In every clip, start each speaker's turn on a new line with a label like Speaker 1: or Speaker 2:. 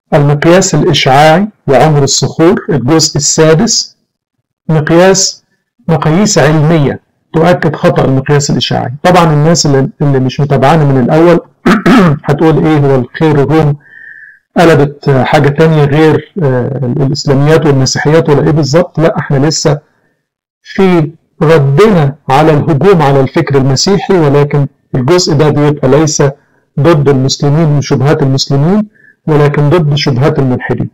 Speaker 1: المقياس الإشعاعي وعمر الصخور الجزء السادس مقياس مقاييس علمية تؤكد خطأ المقياس الإشعاعي طبعا الناس اللي, اللي مش متابعانا من الأول هتقول إيه هو الخير الروم قلبت حاجة تانية غير الإسلاميات والمسيحيات ولا إيه بالظبط لا إحنا لسه في ردنا على الهجوم على الفكر المسيحي ولكن الجزء ده بيبقى ليس ضد المسلمين وشبهات المسلمين ولكن ضد شبهات الملحدين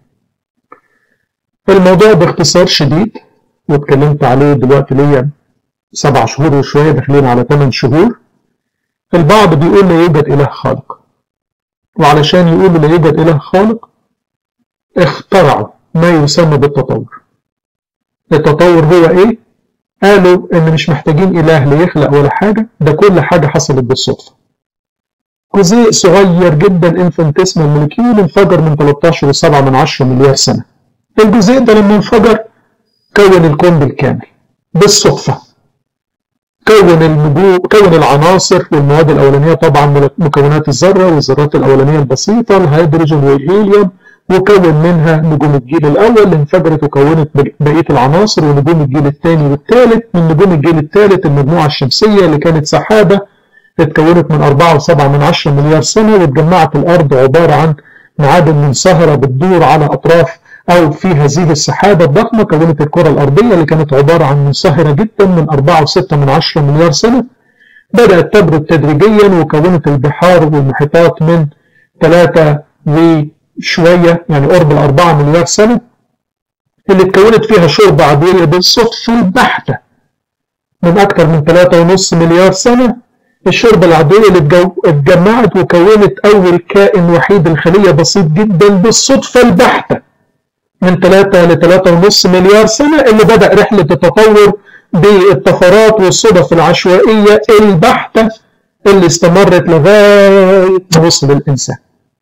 Speaker 1: الموضوع باختصار شديد واتكلمت عليه دلوقتي ليا سبع شهور وشوية داخلين على ثمان شهور البعض بيقول لا يوجد إله خالق وعلشان يقولوا لا يوجد إله خالق اخترعوا ما يسمى بالتطور التطور هو إيه؟ قالوا إن مش محتاجين إله ليخلق ولا حاجة ده كل حاجة حصلت بالصدفة جزيء صغير جدا انفنتسمال مولكيول انفجر من 13.7 من 10 مليار سنة الجزيء ده لما انفجر كون الكون بالكامل بالصدفة كون النجوم كون العناصر والمواد الأولانية طبعا مكونات الذرة والذرات الأولانية البسيطة الهيدروجين والهيليوم وكون منها نجوم الجيل الأول اللي انفجرت وكونت بقية العناصر ونجوم الجيل الثاني والثالث من نجوم الجيل الثالث المجموعة الشمسية اللي كانت سحابة اتكونت من 4.7 من 10 مليار سنة واتجمعت الأرض عبارة عن معادن منصهرة بتدور على أطراف أو في هذه السحابة الضخمة كونت الكرة الأرضية اللي كانت عبارة عن منصهرة جدا من 4.6 من 10 مليار سنة بدأت تبرد تدريجيا وكونت البحار والمحيطات من 3 وشوية يعني قرب ال 4 مليار سنة اللي اتكونت فيها شوربة عضوية بالصدفة البحتة من أكثر من 3.5 مليار سنة الشوربة العضوية اللي اتجمعت وكونت أول كائن وحيد الخلية بسيط جدا بالصدفة البحتة من 3 ل 3.5 مليار سنة اللي بدأ رحلة التطور بالطفرات والصدف العشوائية البحتة اللي استمرت لغاية ما وصل الإنسان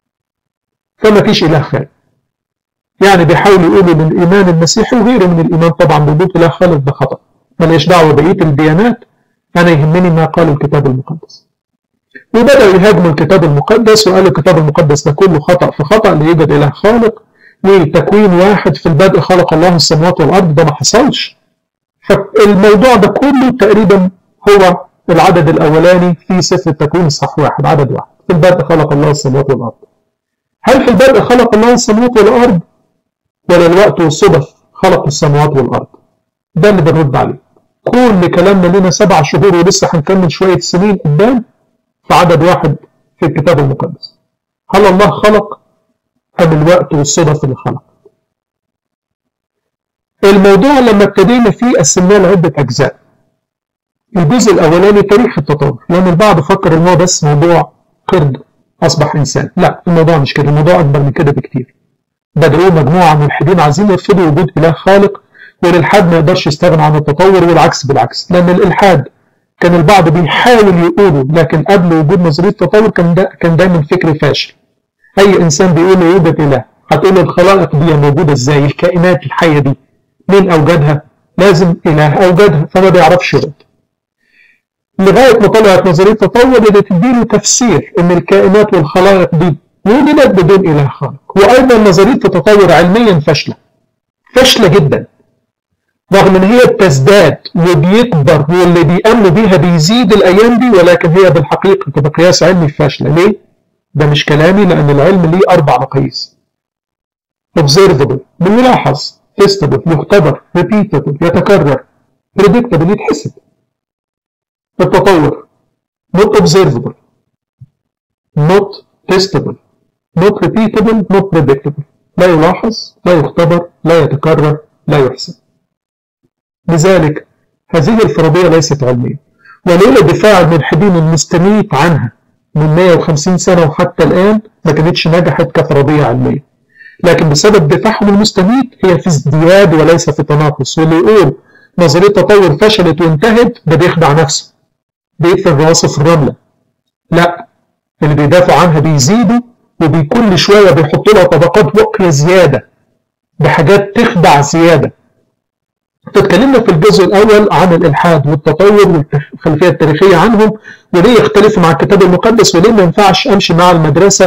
Speaker 1: فما فيش إله خالق يعني بيحاولوا يقولوا من الإيمان المسيحي وغيره من الإيمان طبعا بوجود إله خالق ده خطأ ماليش دعوة بقية الديانات أنا يهمني ما قاله الكتاب المقدس وبدأوا يهاجموا الكتاب المقدس وقالوا الكتاب المقدس ده كله خطأ في خطأ لا يوجد إله خالق وتكوين واحد في البدء خلق الله السماوات والأرض ده ما حصلش فالموضوع ده كله تقريبا هو العدد الأولاني في سفر التكوين صح واحد عدد واحد في البدء خلق الله السماوات والأرض هل في البدء خلق الله السماوات والأرض ولا الوقت والصدف خلق السماوات والأرض ده اللي بنرد عليه كل كلامنا لنا سبع شهور ولسه هنكمل شوية سنين قدام في عدد واحد في الكتاب المقدس هل الله خلق أم الوقت والصدف اللي خلق الموضوع لما ابتدينا فيه قسمناه لعدة أجزاء الجزء الأولاني تاريخ التطور لأن البعض فكر إن هو بس موضوع قرد أصبح إنسان لا الموضوع مش كده الموضوع أكبر من كده بكتير بدأوا مجموعة من الملحدين عايزين يرفضوا وجود إله خالق والإلحاد ما يقدرش يستغنى عن التطور والعكس بالعكس لأن الإلحاد كان البعض بيحاول يقوله لكن قبل وجود نظرية التطور كان دا كان دايما فكر فاشل أي إنسان بيقول له يوجد إله هتقول له الخلائق دي موجودة إزاي الكائنات الحية دي مين أوجدها لازم إله أوجدها فما بيعرفش يرد لغاية ما طلعت نظرية التطور اللي تديله تفسير إن الكائنات والخلائق دي وجدت بدون إله خالق وأيضا نظرية التطور علميا فاشلة فاشلة جدا رغم ان هي بتزداد وبيكبر واللي بيأمنوا بيها بيزيد الايام دي ولكن هي بالحقيقه بقياس علمي فاشله ليه؟ ده مش كلامي لان العلم ليه اربع مقاييس observable بيلاحظ testable يختبر repeatable يتكرر predictable يتحسب التطور not observable not testable not repeatable not predictable لا يلاحظ لا يختبر لا يتكرر لا يحسب لذلك هذه الفرضية ليست علمية ولولا دفاع الملحدين المستميت عنها من 150 سنة وحتى الآن ما كانتش نجحت كفرضية علمية لكن بسبب دفاعهم المستميت هي في ازدياد وليس في تناقص واللي يقول نظرية التطور فشلت وانتهت ده بيخدع نفسه بيدفن راسه في الرملة لا اللي بيدافعوا عنها بيزيدوا وبكل شوية بيحطوا لها طبقات وقر زيادة بحاجات تخدع زيادة اتكلمنا في الجزء الأول عن الإلحاد والتطور والخلفية التاريخية عنهم وليه يختلف مع الكتاب المقدس وليه ما ينفعش أمشي مع المدرسة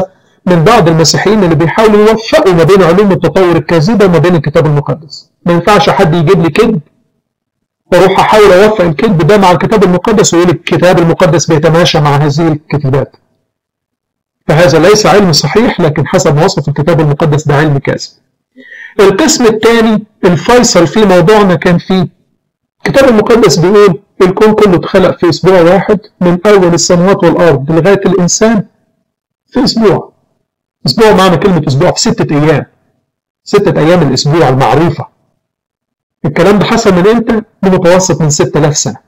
Speaker 1: من بعض المسيحيين اللي بيحاولوا يوفقوا ما بين علوم التطور الكاذبه وما بين الكتاب المقدس ما ينفعش حد يجيب لي كذب واروح احاول اوفق الكذب ده مع الكتاب المقدس ويقول الكتاب المقدس بيتماشى مع هذه الكتابات فهذا ليس علم صحيح لكن حسب ما وصف الكتاب المقدس ده علم كاذب القسم الثاني الفيصل في موضوعنا كان فيه الكتاب المقدس بيقول الكون كله اتخلق في اسبوع واحد من اول السماوات والارض لغايه الانسان في اسبوع اسبوع معنى كلمه اسبوع في سته ايام سته ايام الاسبوع المعروفه الكلام ده حصل من امتى؟ بمتوسط من 6000 سنه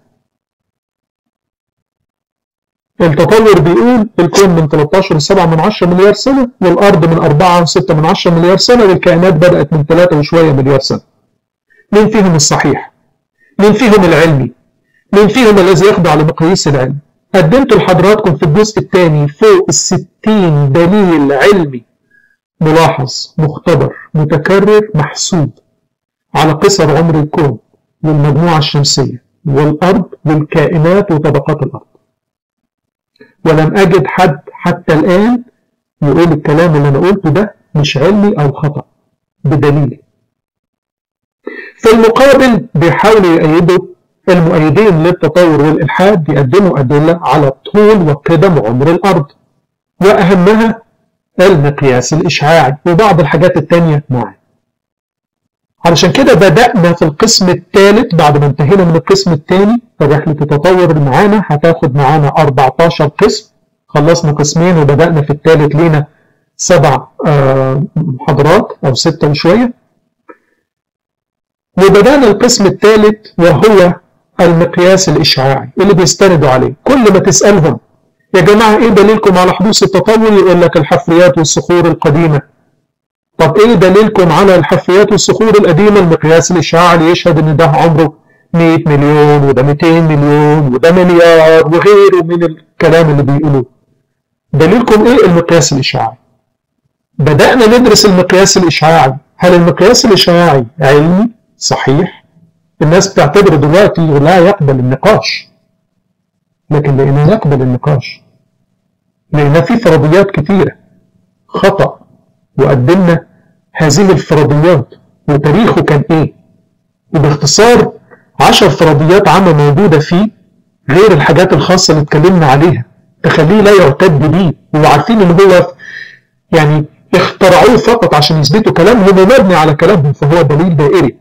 Speaker 1: التطور بيقول الكون من 13 ل 7 من 10 مليار سنة والأرض من 4 ل 6 من 10 مليار سنة والكائنات بدأت من 3 وشوية مليار سنة. مين فيهم الصحيح؟ مين فيهم العلمي؟ مين فيهم الذي يخضع لمقاييس العلم؟ قدمت لحضراتكم في الجزء الثاني فوق ال 60 دليل علمي ملاحظ مختبر متكرر محسوب على قصر عمر الكون والمجموعة الشمسية والأرض والكائنات وطبقات الأرض. ولم أجد حد حتى الآن يقول الكلام اللي أنا قلته ده مش علمي أو خطأ بدليل في المقابل بيحاولوا يأيدوا المؤيدين للتطور والإلحاد يقدموا أدلة على طول وقدم عمر الأرض وأهمها المقياس الإشعاعي وبعض الحاجات التانية معاه علشان كده بدأنا في القسم الثالث بعد ما انتهينا من القسم الثاني فرحلة التطور اللي معانا هتاخد معانا 14 قسم خلصنا قسمين وبدأنا في الثالث لينا سبع محاضرات أو ستة وشوية وبدأنا القسم الثالث وهو المقياس الإشعاعي اللي بيستندوا عليه كل ما تسألهم يا جماعة إيه دليلكم على حدوث التطور يقول لك الحفريات والصخور القديمة طب ايه دليلكم على الحفريات والصخور القديمة المقياس الإشعاعي اللي يشهد ان ده عمره 100 مليون وده 200 مليون وده مليار وغيره من الكلام اللي بيقولوه دليلكم ايه المقياس الإشعاعي بدأنا ندرس المقياس الإشعاعي هل المقياس الإشعاعي علمي صحيح الناس بتعتبره دلوقتي لا يقبل النقاش لكن لأنه يقبل النقاش لأن في فرضيات كثيرة خطأ وقدمنا هذه الفرضيات وتاريخه كان ايه وباختصار عشر فرضيات عامة موجودة فيه غير الحاجات الخاصة اللي اتكلمنا عليها تخليه لا يعتد بيه وعارفين ان هو يعني اخترعوه فقط عشان يثبتوا كلامهم ومبني على كلامهم فهو دليل دائري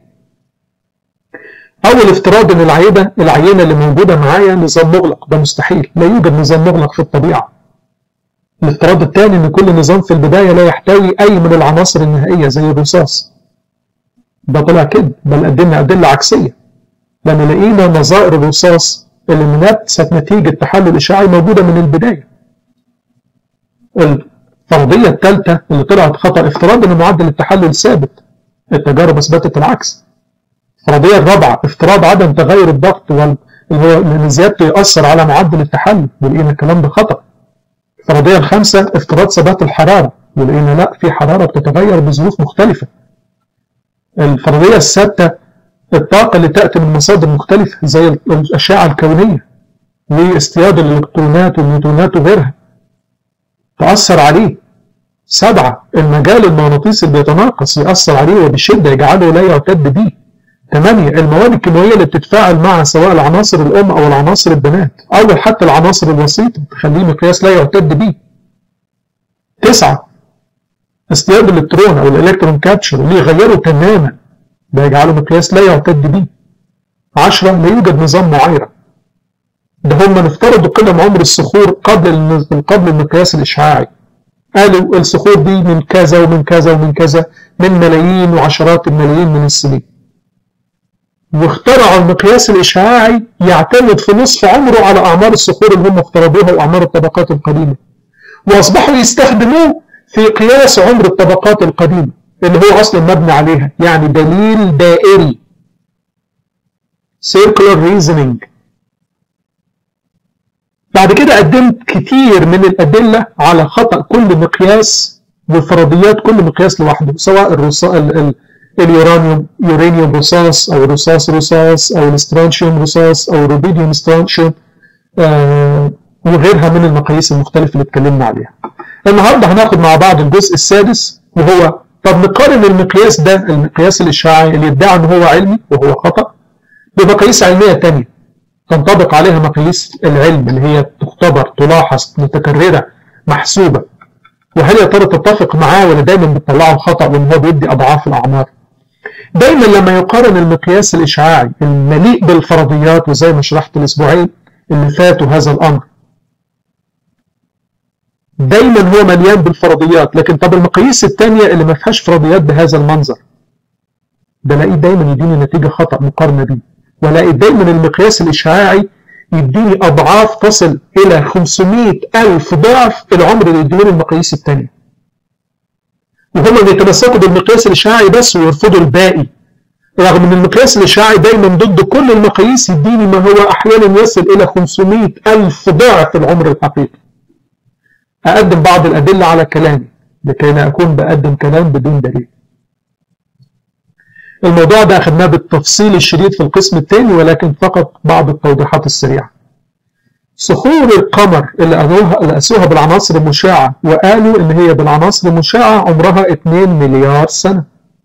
Speaker 1: اول افتراض ان العينه العينه اللي موجوده معايا نظام مغلق ده مستحيل لا يوجد نظام مغلق في الطبيعه الافتراض الثاني ان كل نظام في البدايه لا يحتوي اي من العناصر النهائيه زي الرصاص ده طلع كده بل قدمنا ادله عكسيه لما لقينا نظائر الرصاص اللي نفست نتيجه تحلل اشعاعي موجوده من البدايه الفرضيه الثالثه اللي طلعت خطا افتراض ان معدل التحلل ثابت التجارب اثبتت العكس الفرضيه الرابعه افتراض عدم تغير الضغط وال ان زيادته ياثر على معدل التحلل ولقينا الكلام ده خطا الفرضية الخامسة افتراض ثبات الحرارة ولقينا لا في حرارة بتتغير بظروف مختلفة الفرضية السادسة الطاقة اللي تأتي من مصادر مختلفة زي الأشعة الكونية واصطياد الإلكترونات والنيوترونات وغيرها تأثر عليه سبعة المجال المغناطيسي اللي بيتناقص يأثر عليه وبشدة يجعله لا يعتد به ثمانية المواد الكيميائية اللي بتتفاعل مع سواء العناصر الأم أو العناصر البنات أو حتى العناصر الوسيطة تخليه مقياس لا يعتد به تسعة اصطياد الإلكترون أو الإلكترون كابتشر اللي يغيره تماما ده يجعله مقياس لا يعتد به عشرة لا يوجد نظام معايرة ده هم نفترضوا قدم عمر الصخور قبل قبل المقياس الإشعاعي قالوا الصخور دي من كذا ومن كذا ومن كذا من ملايين وعشرات الملايين من السنين واخترعوا المقياس الإشعاعي يعتمد في نصف عمره على أعمار الصخور اللي هم افترضوها وأعمار الطبقات القديمة وأصبحوا يستخدموه في قياس عمر الطبقات القديمة اللي هو أصلا مبني عليها يعني دليل دائري circular reasoning بعد كده قدمت كتير من الأدلة على خطأ كل مقياس وفرضيات كل مقياس لوحده سواء الرصا... ال... ال... اليورانيوم يورانيوم رصاص او رصاص رصاص او الاسترانشيوم رصاص او الروبيديوم استرانشيوم آه وغيرها من المقاييس المختلفه اللي اتكلمنا عليها. النهارده هناخد مع بعض الجزء السادس وهو طب نقارن المقياس ده المقياس الإشعاعي اللي يدعي إن هو علمي وهو خطأ بمقاييس علمية تانية تنطبق عليها مقاييس العلم اللي هي تختبر تلاحظ متكررة محسوبة وهل يا ترى تتفق معاه ولا دايما بتطلعه خطأ وإن هو بيدي أضعاف الأعمار دايما لما يقارن المقياس الإشعاعي المليء بالفرضيات وزي ما شرحت الأسبوعين اللي فاتوا هذا الأمر دايما هو مليان بالفرضيات لكن طب المقاييس الثانية اللي ما فيهاش فرضيات بهذا المنظر بلاقيه دايما يديني نتيجة خطأ مقارنة بيه ولاقي دايما المقياس الإشعاعي يديني أضعاف تصل إلى 500 ألف ضعف العمر اللي يديني المقاييس الثانية وهم بيتمسكوا بالمقياس الإشعاعي بس ويرفضوا الباقي رغم ان المقياس الإشعاعي دايما ضد كل المقاييس يديني ما هو أحيانا يصل إلى 500 ألف ضعف العمر الحقيقي أقدم بعض الأدلة على كلامي لكي لا أكون بقدم كلام بدون دليل الموضوع ده أخذناه بالتفصيل الشديد في القسم الثاني ولكن فقط بعض التوضيحات السريعة صخور القمر اللي قاسوها بالعناصر المشعة وقالوا إن هي بالعناصر المشعة عمرها 2 مليار سنة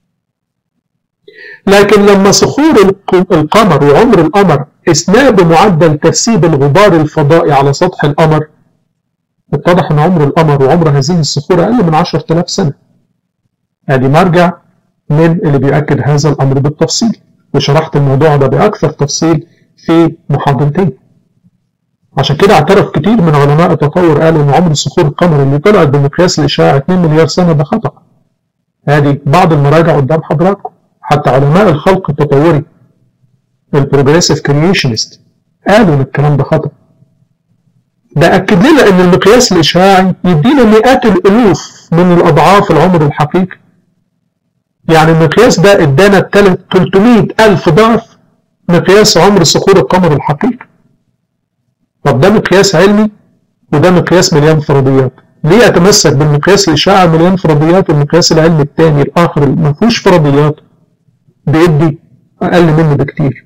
Speaker 1: لكن لما صخور القمر وعمر القمر قسناه بمعدل ترسيب الغبار الفضائي على سطح القمر اتضح ان عمر القمر وعمر هذه الصخور اقل من 10000 سنه. ادي مرجع من اللي بيأكد هذا الامر بالتفصيل وشرحت الموضوع ده باكثر تفصيل في محاضرتين. عشان كده اعترف كتير من علماء التطور قالوا ان عمر صخور القمر اللي طلعت بمقياس الاشعاع 2 مليار سنه ده خطأ. ادي بعض المراجع قدام حضراتكم حتى علماء الخلق التطوري البروجريسيف كرييشنست قالوا ان الكلام ده خطأ. ده أكد لنا إن المقياس الإشعاعي يدينا مئات الألوف من الأضعاف العمر الحقيقي. يعني المقياس ده إدانا 300 ألف ضعف مقياس عمر صخور القمر الحقيقي. طب ده مقياس علمي وده مقياس مليان فرضيات. ليه أتمسك بالمقياس الإشعاعي مليان فرضيات والمقياس العلمي الثاني الآخر اللي ما فيهوش فرضيات بيدي أقل منه بكتير.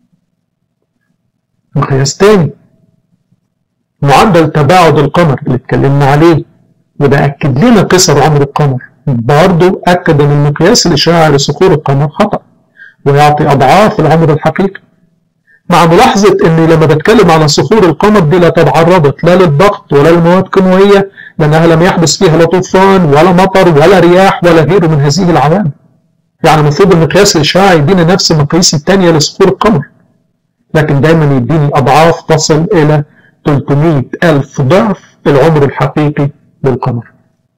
Speaker 1: مقياس تاني معدل تباعد القمر اللي اتكلمنا عليه وده أكد لنا قصر عمر القمر برضه أكد أن المقياس الإشعاعي لصخور القمر خطأ ويعطي أضعاف العمر الحقيقي مع ملاحظة أني لما بتكلم على صخور القمر دي لا تعرضت لا للضغط ولا لمواد كيماوية لأنها لم يحدث فيها لا طوفان ولا مطر ولا رياح ولا غيره من هذه العوامل يعني المفروض المقياس الإشعاعي يدينا نفس المقاييس الثانية لصخور القمر لكن دايما يديني أضعاف تصل إلى 300 ألف ضعف العمر الحقيقي للقمر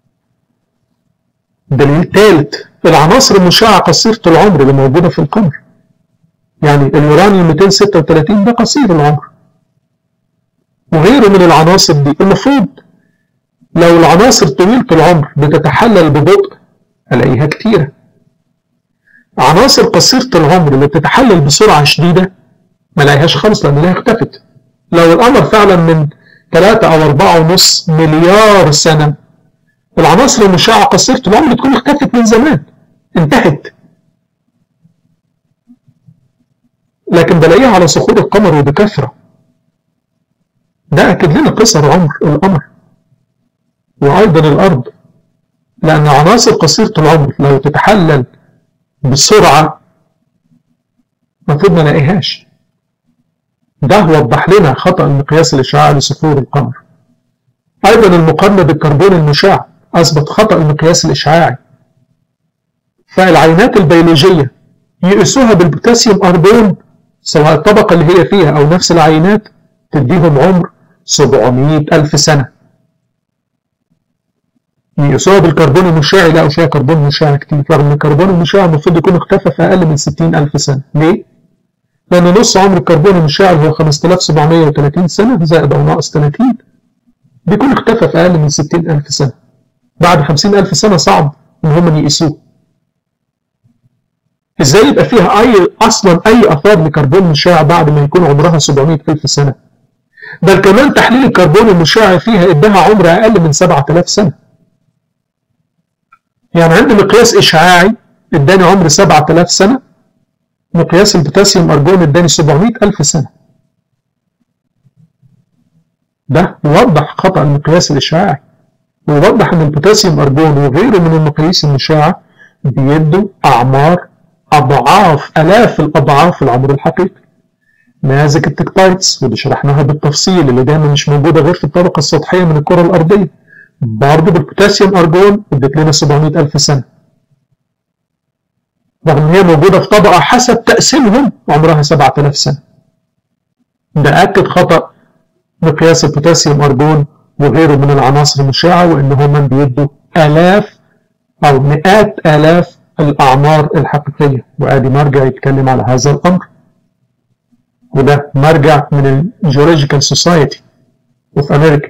Speaker 1: دليل ثالث العناصر المشعة قصيرة العمر اللي موجودة في القمر يعني اليورانيوم 236 ده قصير العمر وغيره من العناصر دي المفروض لو العناصر طويلة العمر بتتحلل ببطء ألاقيها كتيرة عناصر قصيرة العمر اللي بتتحلل بسرعة شديدة ما الاقيهاش خالص لأن هي اختفت لو القمر فعلا من 3 أو 4.5 مليار سنة العناصر المشعة قصيرة العمر تكون اختفت من زمان انتهت لكن بلاقيها على صخور القمر وبكثرة ده أكد لنا قصر عمر القمر وأيضا الأرض لأن عناصر قصيرة العمر لو تتحلل بسرعة المفروض ما نلاقيهاش ده وضح لنا خطأ المقياس الإشعاعي لصخور القمر أيضا المقارنة بالكربون المشع أثبت خطأ المقياس الإشعاعي فالعينات البيولوجية يقيسوها بالبوتاسيوم أربون سواء الطبقة اللي هي فيها أو نفس العينات تديهم عمر 700 ألف سنة يقيسوها بالكربون المشع يلاقوا فيها كربون مشع كتير رغم ان الكربون المشع المفروض يكون اختفى في أقل من 60 ألف سنة ليه؟ لأن نص عمر الكربون المشع هو 5730 سنة زائد أو ناقص 30 بيكون اختفى في أقل من 60 ألف سنة بعد 50 ألف سنة صعب إن هم يقيسوه ازاي يبقى فيها اي اصلا اي اثار لكربون مشع بعد ما يكون عمرها 700 الف سنه بل كمان تحليل الكربون المشع فيها اداها عمر اقل من 7000 سنه يعني عندي مقياس اشعاعي اداني عمر 7000 سنه مقياس البوتاسيوم ارجون اداني 700 الف سنه ده يوضح خطا المقياس الاشعاعي ويوضح ان البوتاسيوم ارجون وغيره من المقاييس المشعه بيدوا اعمار اضعاف الاف الاضعاف العمر الحقيقي نماذج التكتايتس ودي شرحناها بالتفصيل اللي دايما مش موجوده غير في الطبقه السطحيه من الكره الارضيه برضه بالبوتاسيوم ارجون ادت لنا 700 الف سنه رغم ان هي موجوده في طبقه حسب تقسيمهم عمرها 7000 سنه ده اكد خطا مقياس البوتاسيوم ارجون وغيره من العناصر المشعه وان هم بيدوا الاف او مئات الاف الاعمار الحقيقيه وادي مرجع يتكلم على هذا الامر وده مرجع من الجيولوجيكال سوسايتي اوف امريكا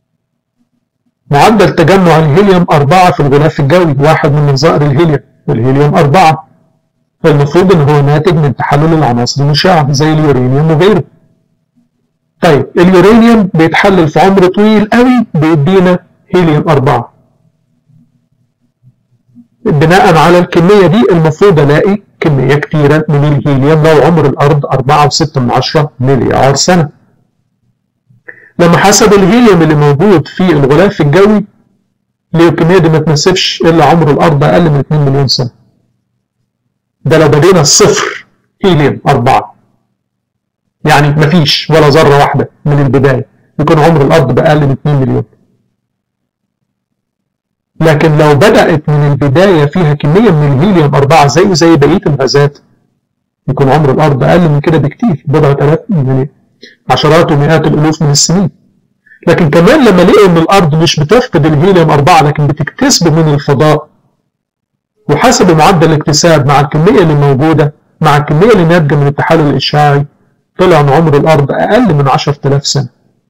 Speaker 1: معدل تجمع الهيليوم أربعة في الغلاف الجوي واحد من نظائر الهيليوم والهيليوم أربعة فالمفروض إن هو ناتج من تحلل العناصر المشعة زي اليورانيوم وغيره طيب اليورانيوم بيتحلل في عمر طويل قوي بيدينا هيليوم أربعة بناء على الكمية دي المفروض ألاقي كمية كتيرة من الهيليوم لو عمر الأرض 4.6 مليار سنة لما حسب الهيليوم اللي موجود في الغلاف الجوي ليه الكمية دي ما تناسبش إلا عمر الأرض أقل من 2 مليون سنة ده لو بدينا صفر هيليوم 4 يعني مفيش ولا ذرة واحدة من البداية يكون عمر الأرض بأقل من 2 مليون لكن لو بدأت من البداية فيها كمية من الهيليوم 4 زي زي بقية الغازات يكون عمر الأرض أقل من كده بكتير بضعة آلاف يعني عشرات ومئات الألوف من السنين لكن كمان لما لقوا إن الأرض مش بتفقد الهيليوم 4 لكن بتكتسبه من الفضاء وحسب معدل الاكتساب مع الكمية اللي موجودة مع الكمية اللي ناتجة من التحلل الإشعاعي طلع إن عمر الأرض أقل من 10000 سنة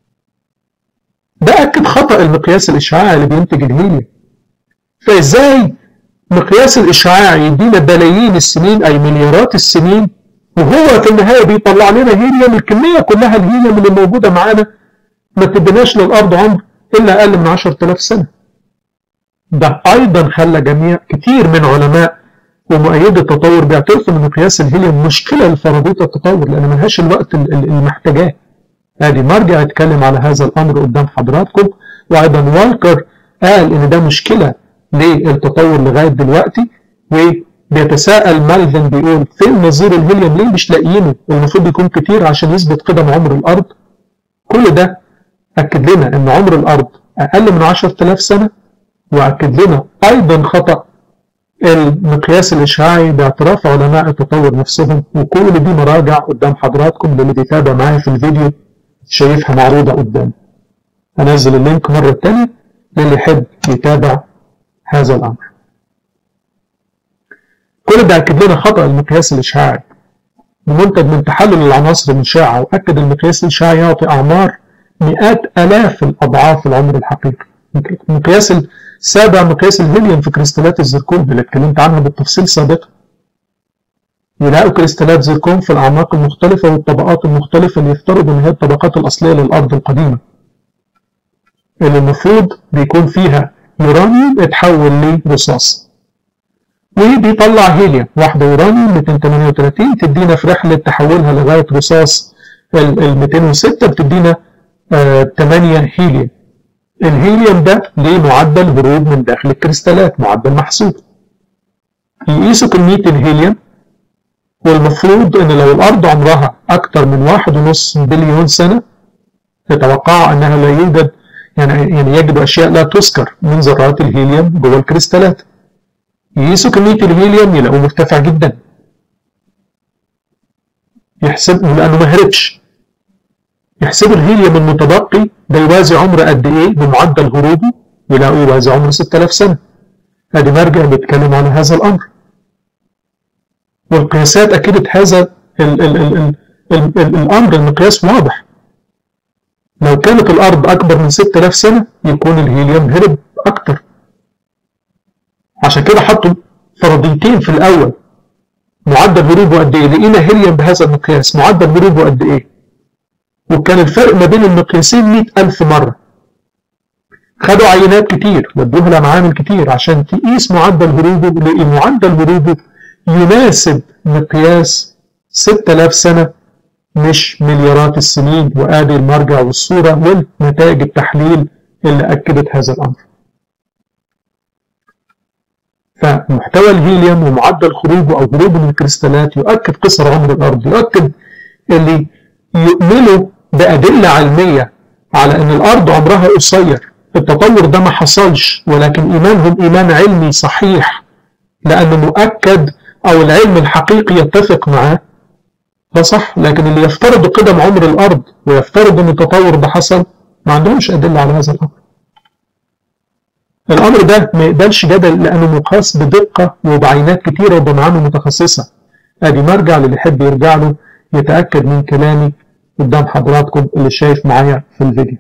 Speaker 1: ده أكد خطأ المقياس الإشعاعي اللي بينتج الهيليوم فازاي مقياس الاشعاع يدينا بلايين السنين اي مليارات السنين وهو في النهايه بيطلع لنا هيليوم الكميه كلها الهيليوم اللي موجوده معانا ما تديناش للارض عمر الا اقل من 10000 سنه. ده ايضا خلى جميع كتير من علماء ومؤيدي التطور بيعترفوا ان مقياس الهيليوم مشكله لفرضيه التطور لان ملهاش الوقت اللي محتاجاه. ادي مرجع يتكلم على هذا الامر قدام حضراتكم وايضا والكر قال ان ده مشكله للتطور لغايه دلوقتي وبيتساءل مالفن بيقول فين نظير الهيليوم ليه مش لاقيينه والمفروض يكون كتير عشان يثبت قدم عمر الارض كل ده اكد لنا ان عمر الارض اقل من 10000 سنه واكد لنا ايضا خطا المقياس الاشعاعي باعتراف علماء التطور نفسهم وكل دي مراجع قدام حضراتكم للي بيتابع معايا في الفيديو شايفها معروضه قدام هنزل اللينك مره تانية للي يحب يتابع هذا الأمر كل ده أكد لنا خطأ المقياس الإشعاعي منتج من تحلل العناصر المشعة وأكد المقياس الإشعاعي يعطي أعمار مئات آلاف الأضعاف العمر الحقيقي المقياس السابع مقياس الهيليوم في كريستالات الزركون اللي اتكلمت عنها بالتفصيل سابقا يلاقوا كريستالات زركون في الأعماق المختلفة والطبقات المختلفة اللي يفترضوا إن هي الطبقات الأصلية للأرض القديمة اللي المفروض بيكون فيها يورانيوم اتحول لرصاص وبيطلع هيليوم واحدة يورانيوم 238 تدينا في رحلة تحولها لغاية رصاص ال 206 بتدينا آه 8 هيليوم الهيليوم ده ليه معدل هروب من داخل الكريستالات معدل محسوب يقيسوا كمية الهيليوم والمفروض ان لو الارض عمرها اكتر من واحد ونص بليون سنة تتوقع انها لا يوجد يعني يعني يجد اشياء لا تذكر من ذرات الهيليوم جوه الكريستالات يقيسوا كميه الهيليوم يلاقوه مرتفع جدا يحسب لانه ما هربش يحسبوا الهيليوم المتبقي ده يوازي عمر قد ايه بمعدل هروبه يلاقوه يوازي عمر 6000 سنه ادي مرجع بيتكلم على هذا الامر والقياسات اكدت هذا ال ال ال ال ال ال الامر المقياس واضح لو كانت الأرض أكبر من 6000 سنة يكون الهيليوم هرب أكتر عشان كده حطوا فرضيتين في الأول معدل هروبه قد إيه لقينا هيليوم بهذا المقياس معدل هروبه قد إيه وكان الفرق ما بين المقياسين 100000 مرة خدوا عينات كتير ودوها لمعامل كتير عشان تقيس معدل هروبه لقي معدل هروبه يناسب مقياس 6000 سنة مش مليارات السنين وادي المرجع والصورة ونتائج التحليل اللي أكدت هذا الأمر فمحتوى الهيليوم ومعدل خروجه او هروبه من الكريستالات يؤكد قصر عمر الارض يؤكد اللي يؤمنوا بادله علميه على ان الارض عمرها قصير التطور ده ما حصلش ولكن ايمانهم ايمان علمي صحيح لانه مؤكد او العلم الحقيقي يتفق معاه ده صح لكن اللي يفترض قدم عمر الارض ويفترض ان التطور ده حصل ما عندهمش ادله على هذا الامر الامر ده ما يقبلش جدل لانه مقاس بدقه وبعينات كتيره وبمعامل متخصصه ادي مرجع للي يحب يرجع له يتاكد من كلامي قدام حضراتكم اللي شايف معايا في الفيديو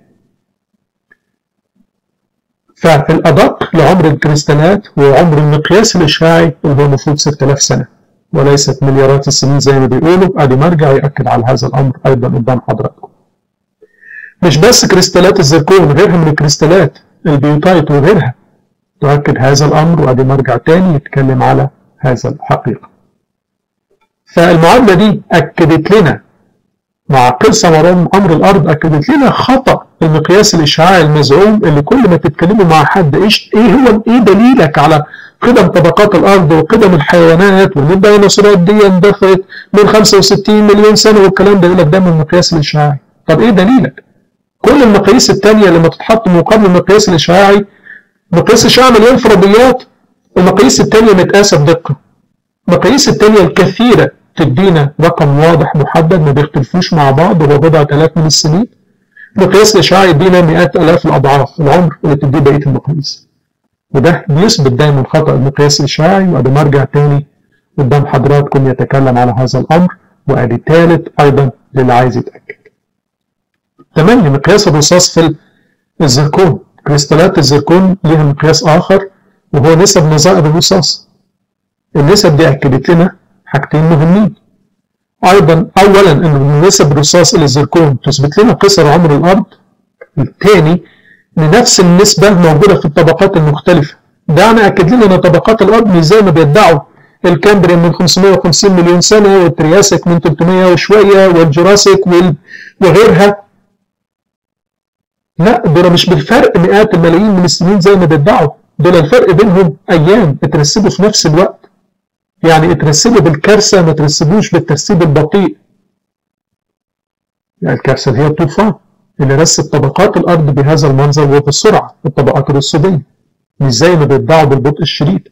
Speaker 1: فالأدق لعمر الكريستالات هو عمر المقياس الإشعاعي اللي هو المفروض 6000 سنة وليست مليارات السنين زي ما بيقولوا ادي مرجع يأكد على هذا الأمر أيضا قدام حضراتكم مش بس كريستالات الزركون غيرها من الكريستالات البيوتايت وغيرها تؤكد هذا الأمر وادي مرجع تاني يتكلم على هذا الحقيقة فالمعادلة دي أكدت لنا مع قصة وراء أمر الأرض أكدت لنا خطأ المقياس الإشعاعي المزعوم اللي كل ما تتكلموا مع حد إيش إيه هو إيه دليلك على قدم طبقات الأرض وقدم الحيوانات وإن الديناصورات دي اندثرت من 65 مليون سنة والكلام ده يقول لك ده من المقياس الإشعاعي طب إيه دليلك؟ كل المقاييس التانية لما تتحط مقابل المقياس الإشعاعي مقياس الإشعاع مليان فرضيات المقاييس التانية متقاسة بدقة المقاييس التانية الكثيرة تدينا رقم واضح محدد ما بيختلفوش مع بعض وهو بضعة آلاف من السنين مقياس الإشعاع يدينا مئات آلاف الأضعاف العمر اللي تديه بقية المقاييس وده بيثبت دايما خطأ المقياس الإشعاعي وأدي مرجع تاني قدام حضراتكم يتكلم على هذا الأمر وأدي تالت أيضا للي عايز يتأكد تمام مقياس الرصاص في الزركون كريستالات الزركون ليها مقياس آخر وهو نسب نظائر الرصاص النسب دي أكدت لنا حاجتين مهمين ايضا اولا ان نسب الرصاص الى الزركون تثبت لنا قصر عمر الارض الثاني ان نفس النسبه موجوده في الطبقات المختلفه ده انا اكد لنا ان طبقات الارض مش زي ما بيدعوا الكامبريان من 550 مليون سنه والترياسك من 300 وشويه والجراسيك وغيرها لا دول مش بالفرق مئات الملايين من السنين زي ما بيدعوا دول الفرق بينهم ايام اترسبوا في نفس الوقت يعني اترسبوا بالكارثة ما ترسبوش بالترسيب البطيء يعني الكارثة هي الطوفان اللي رسب طبقات الأرض بهذا المنظر وبالسرعة الطبقات الرسوبية مش زي ما بيدعوا بالبطء الشديد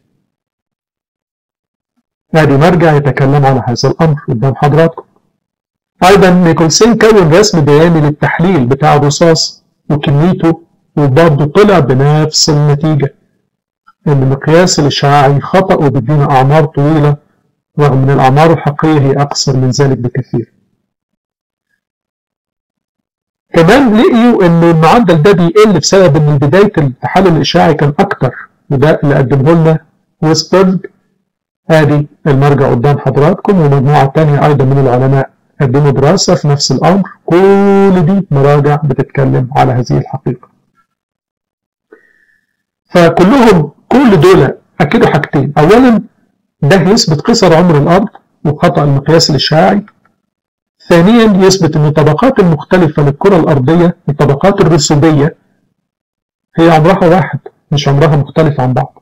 Speaker 1: ادي مرجع يتكلم على هذا الأمر قدام حضراتكم أيضا نيكولسين كون رسم بياني للتحليل بتاع الرصاص وكميته وبرضه طلع بنفس النتيجة إن المقياس الإشعاعي خطأ وبيدينا أعمار طويلة رغم أن الأعمار الحقيقية هي أقصر من ذلك بكثير. كمان لقيوا إن المعدل ده بيقل بسبب إن بداية التحلل الإشعاعي كان أكتر وده اللي قدمه لنا ويسبرج ادي المرجع قدام حضراتكم ومجموعة تانية أيضا من العلماء قدموا دراسة في نفس الأمر كل دي مراجع بتتكلم على هذه الحقيقة فكلهم كل دول أكدوا حاجتين أولا ده يثبت قصر عمر الأرض وخطأ المقياس الإشعاعي ثانيا يثبت أن الطبقات المختلفة للكرة الأرضية الطبقات الرسوبية هي عمرها واحد مش عمرها مختلف عن بعض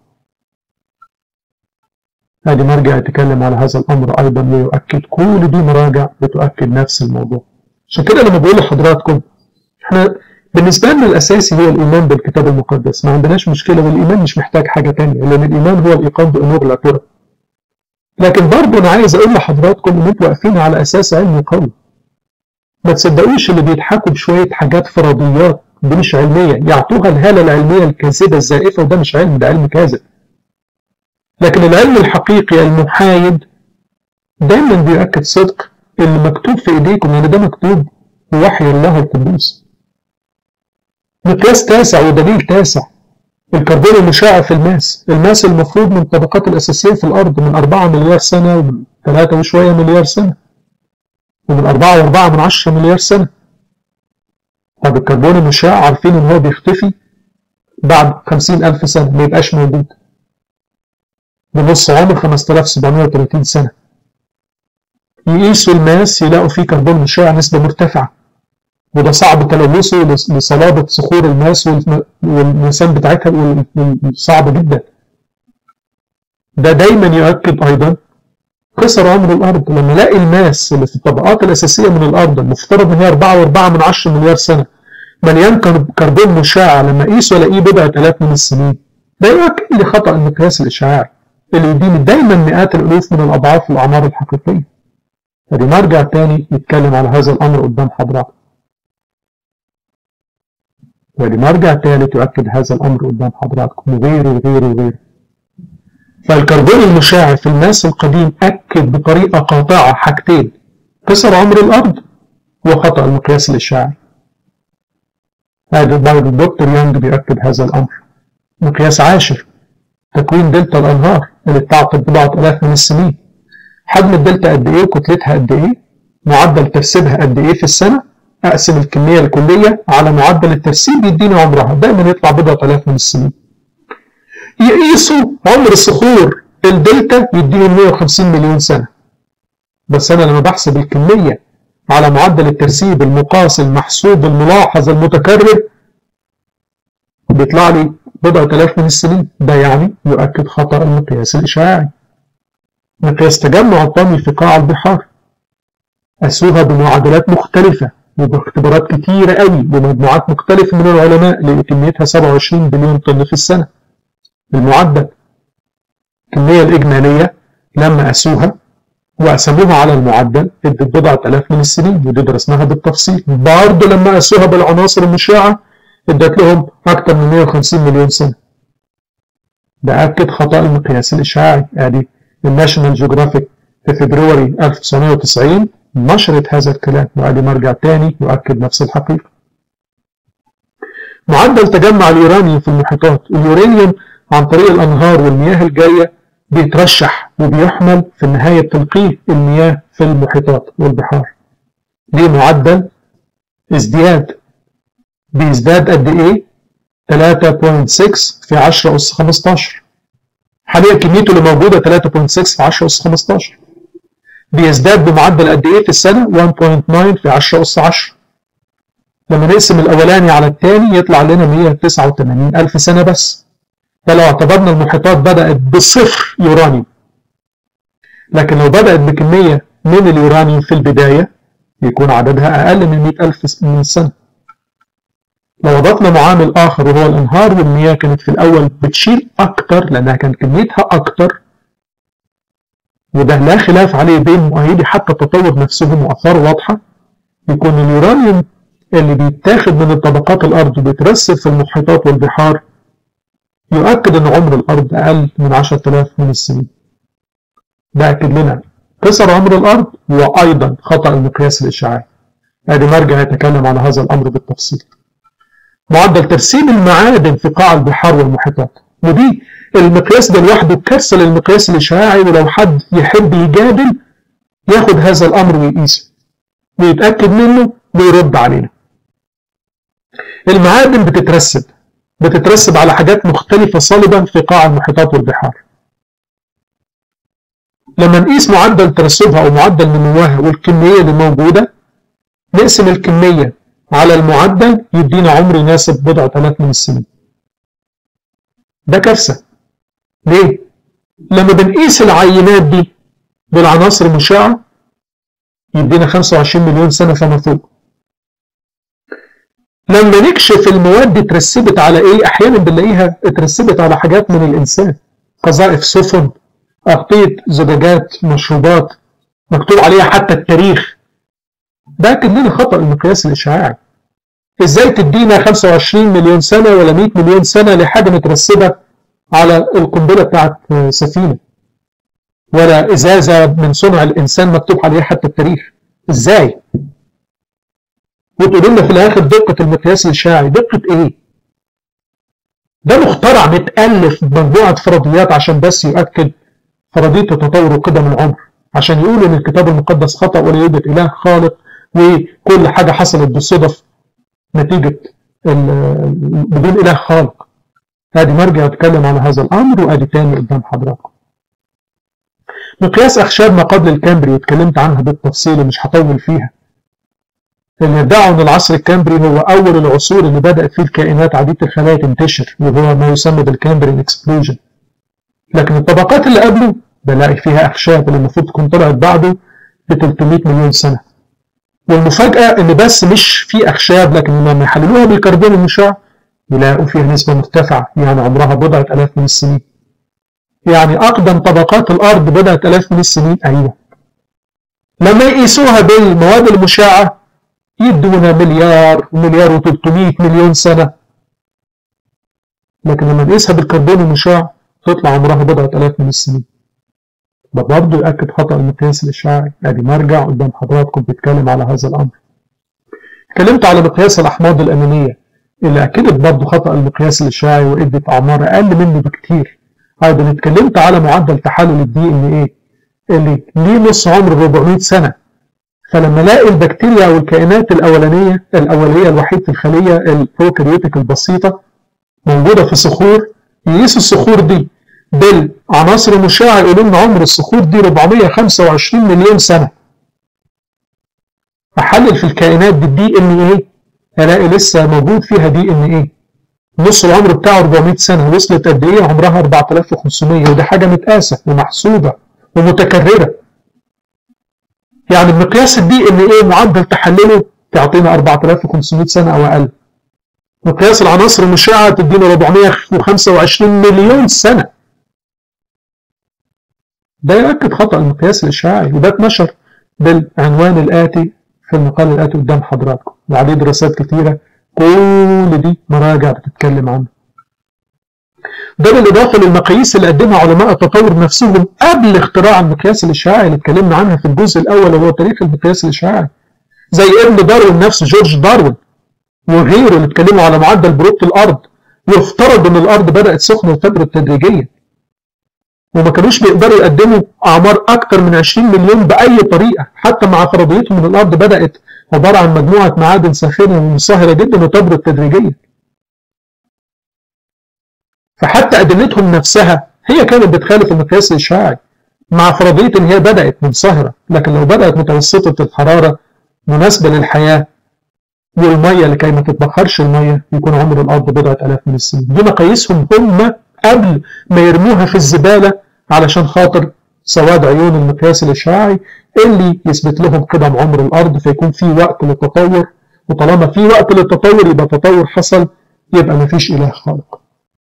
Speaker 1: ادي مرجع يتكلم على هذا الامر ايضا ويؤكد كل دي مراجع بتؤكد نفس الموضوع عشان كده لما بقول لحضراتكم احنا بالنسبه لنا الاساسي هو الايمان بالكتاب المقدس ما عندناش مشكله والايمان مش محتاج حاجه تانية لان الايمان هو الايقان بامور لا ترى لكن برضه انا عايز اقول لحضراتكم ان انتوا واقفين على اساس علمي قوي ما تصدقوش اللي بيضحكوا بشويه حاجات فرضيات دي مش علميه يعطوها الهاله العلميه الكاذبه الزائفه وده مش علم ده علم كاذب لكن العلم الحقيقي المحايد دايما بيؤكد صدق اللي مكتوب في ايديكم يعني ده مكتوب بوحي الله القدوس مقياس تاسع ودليل تاسع الكربون المشع في الماس الماس المفروض من الطبقات الأساسية في الأرض من 4 مليار سنة ومن 3 وشوية مليار سنة ومن 4 و4 من 10 مليار سنة طب الكربون المشع عارفين إن هو بيختفي بعد 50 ألف سنة ما يبقاش موجود بنص عمر 5730 سنة يقيسوا الماس يلاقوا فيه كربون مشع نسبة مرتفعة وده صعب تلوثه لصلابة صخور الماس والمسام بتاعتها صعب جدا ده دايما يؤكد ايضا قصر عمر الارض لما الاقي الماس اللي في الطبقات الاساسيه من الارض المفترض ان هي 4.4 من 10 مليار سنه مليان كربون مشع لما اقيسه الاقيه بضعة الاف من السنين ده يؤكد لي خطا المقياس الاشعاعي اللي يديني دايما مئات الالوف من الاضعاف الاعمار الحقيقيه فدي مرجع تاني يتكلم على هذا الامر قدام حضرتك ودي مرجع ثالث يؤكد هذا الامر قدام حضراتكم وغيره وغيره وغيره فالكربون المشع في الماس القديم اكد بطريقه قاطعه حاجتين قصر عمر الارض وخطا المقياس الاشعاعي هذا برضه الدكتور يانج بيؤكد هذا الامر مقياس عاشر تكوين دلتا الانهار اللي بتعقد بضعه الاف من السنين حجم الدلتا قد ايه وكتلتها قد ايه معدل ترسيبها قد ايه في السنه اقسم الكميه الكليه على معدل الترسيب يديني عمرها دايما يطلع بضعه الاف من السنين يقيسوا عمر الصخور الدلتا يديهم 150 مليون سنه بس انا لما بحسب الكميه على معدل الترسيب المقاس المحسوب الملاحظ المتكرر بيطلع لي بضعة آلاف من السنين ده يعني يؤكد خطأ المقياس الإشعاعي مقياس تجمع الطمي في قاع البحار قاسوها بمعادلات مختلفة وباختبارات كتيرة قوي بمجموعات مختلفة من العلماء اللي كميتها 27 بليون طن في السنة المعدل الكمية الإجمالية لما قاسوها وقسموها على المعدل ادت بضعة آلاف من السنين ودي درسناها بالتفصيل برضه لما قاسوها بالعناصر المشعة ادت لهم أكثر من 150 مليون سنة ده أكد خطأ المقياس الإشعاعي ادي الناشونال جيوغرافيك في فبراير 1990 نشرت هذا الكلام وادي مرجع تاني يؤكد نفس الحقيقة معدل تجمع اليورانيوم في المحيطات اليورانيوم عن طريق الأنهار والمياه الجارية بيترشح وبيحمل في النهاية تنقية المياه في المحيطات والبحار ليه معدل ازدياد بيزداد قد ايه 3.6 في 10 أس 15 حاليا كميته اللي موجودة 3.6 في 10 أس 15 بيزداد بمعدل قد ايه في السنة 1.9 في 10 أس 10 لما نقسم الأولاني على الثاني يطلع لنا 189 ألف سنة بس ده لو اعتبرنا المحيطات بدأت بصفر يورانيوم لكن لو بدأت بكمية من اليورانيوم في البداية يكون عددها أقل من 100 ألف من السنة لو أضفنا معامل آخر وهو الأنهار والمياه كانت في الأول بتشيل أكتر لأنها كانت كميتها أكتر وده لا خلاف عليه بين مؤيدي حتى التطور نفسهم وآثاره واضحة يكون اليورانيوم اللي بيتاخد من الطبقات الأرض وبيترسب في المحيطات والبحار يؤكد أن عمر الأرض أقل من 10000 من السنين ده أكد لنا قصر عمر الأرض وأيضا خطأ المقياس الإشعاعي ادي مرجع يتكلم على هذا الأمر بالتفصيل معدل ترسيب المعادن في قاع البحار والمحيطات ودي المقياس ده لوحده كارثه للمقياس الاشعاعي ولو حد يحب يجادل ياخد هذا الامر ويقيسه ويتاكد منه ويرد علينا المعادن بتترسب بتترسب على حاجات مختلفة صلبا في قاع المحيطات والبحار لما نقيس معدل ترسبها أو معدل نموها والكمية اللي موجودة نقسم الكمية على المعدل يدينا عمر يناسب بضعة آلاف من السنين ده كارثة ليه؟ لما بنقيس العينات دي بالعناصر المشعة يدينا 25 مليون سنة فما فوق لما نكشف المواد دي اترسبت على ايه احيانا بنلاقيها اترسبت على حاجات من الانسان قذائف سفن اغطيه زجاجات مشروبات مكتوب عليها حتى التاريخ ده اكد لنا خطا المقياس الاشعاعي ازاي تدينا 25 مليون سنه ولا 100 مليون سنه لحاجه مترسبه على القنبله بتاعت سفينه ولا ازازه من صنع الانسان مكتوب عليها حتى التاريخ ازاي وتقولوا لنا في الاخر دقه المقياس الاشعاعي دقه ايه ده مخترع متالف بمجموعه فرضيات عشان بس يؤكد فرضيه تطور وقدم العمر عشان يقول ان الكتاب المقدس خطا ولا يوجد اله خالق وكل حاجه حصلت بالصدف نتيجه بدون اله خالق ادي مرجع يتكلم على هذا الامر وادي تاني قدام حضراتكم مقياس اخشاب ما قبل الكامبري اتكلمت عنها بالتفصيل ومش هطول فيها اللي ادعوا ان العصر الكامبري هو اول العصور اللي بدات فيه الكائنات عديده الخلايا تنتشر وهو ما يسمى بالكامبرين اكسبلوجن لكن الطبقات اللي قبله بلاقي فيها أخشاب اللي المفروض تكون طلعت بعده ب 300 مليون سنة والمفاجأة إن بس مش في أخشاب لكن لما يحللوها بالكربون المشع يلاقوا فيها نسبة مرتفعة يعني عمرها بضعة آلاف من السنين يعني أقدم طبقات الأرض بضعة آلاف من السنين أيوة لما يقيسوها بالمواد المشعة يدونا مليار ومليار و300 مليون سنة لكن لما نقيسها بالكربون المشع تطلع عمرها بضعة آلاف من السنين ده برضه يؤكد خطأ المقياس الإشعاعي أدي مرجع قدام حضراتكم بيتكلم على هذا الأمر اتكلمت على مقياس الأحماض الأمينية اللي أكدت برضه خطأ المقياس الإشعاعي وإدت أعمار أقل منه بكتير أيضا اتكلمت على معدل تحلل الدي إن إيه اللي ليه نص عمر 400 سنة فلما الاقي البكتيريا او الكائنات الاولانيه الاوليه الوحيده الخليه البروكاريوتيك البسيطه موجوده في صخور يقيس الصخور دي بالعناصر المشعه يقولوا لنا عمر الصخور دي 425 مليون سنه احلل في الكائنات دي الدي ان ايه الاقي لسه موجود فيها دي ان ايه نص العمر بتاعه 400 سنه وصلت قد ايه عمرها 4500 ودي حاجه متقاسه ومحسوبه ومتكرره يعني بمقياس الدي ان ايه معدل تحلله تعطينا 4500 سنه او اقل مقياس العناصر المشعه تدينا 425 مليون سنه ده يؤكد خطأ المقياس الإشعاعي وده اتنشر بالعنوان الآتي في المقال الآتي قدام حضراتكم وعليه دراسات كتيرة كل دي مراجع بتتكلم عنه ده بالإضافة للمقاييس اللي قدمها علماء التطور نفسهم قبل اختراع المقياس الإشعاعي اللي اتكلمنا عنها في الجزء الأول وهو تاريخ المقياس الإشعاعي زي ابن داروين نفسه جورج داروين وغيره اللي اتكلموا على معدل برود الأرض يفترض إن الأرض بدأت سخنة وتبرد تدريجيا وما كانوش بيقدروا يقدموا أعمار أكتر من 20 مليون بأي طريقة حتى مع فرضيتهم إن الأرض بدأت عبارة عن مجموعة معادن ساخنة ومنصهرة جدا وتبرد تدريجيا فحتى أدلتهم نفسها هي كانت بتخالف المقياس الإشعاعي مع فرضية إن هي بدأت منصهرة لكن لو بدأت متوسطة الحرارة مناسبة للحياة والمية لكي ما تتبخرش المية يكون عمر الأرض بضعة آلاف من السنين دي مقاييسهم هم قبل ما يرموها في الزبالة علشان خاطر سواد عيون المقياس الإشعاعي اللي يثبت لهم قدم عمر الأرض فيكون في وقت للتطور وطالما في وقت للتطور يبقى تطور حصل يبقى مفيش إله خالق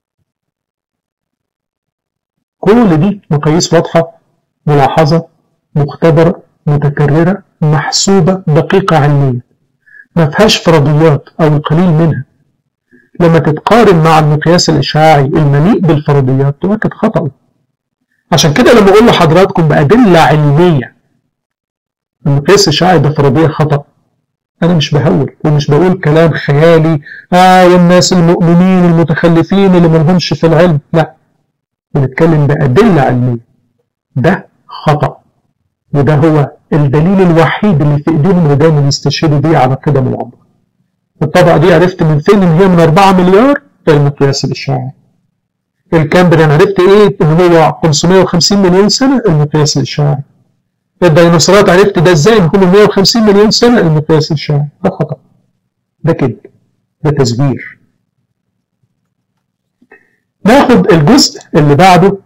Speaker 1: كل دي مقاييس واضحة ملاحظة مختبرة متكررة محسوبة دقيقة علميا ما فيهاش فرضيات أو القليل منها لما تتقارن مع المقياس الإشعاعي المليء بالفرضيات تؤكد خطأه عشان كده لما أقول لحضراتكم بأدلة علمية المقياس الإشعاعي ده فرضية خطأ أنا مش بهول ومش بقول كلام خيالي آه والناس المؤمنين المتخلفين اللي ملهمش في العلم لا بنتكلم بأدلة علمية ده خطأ وده هو الدليل الوحيد اللي في ايديهم اللي دايما يستشهدوا بيه على قدم العمر الطبقة دي عرفت من فين ان هي من 4 مليار المقياس الإشعاعي الكامبريان عرفت ايه ان هو 550 مليون سنة المقياس الإشعاعي الديناصورات عرفت ده ازاي ان هم 150 مليون سنة المقياس الإشعاعي ده خطأ ده كده ده تزوير ناخد الجزء اللي بعده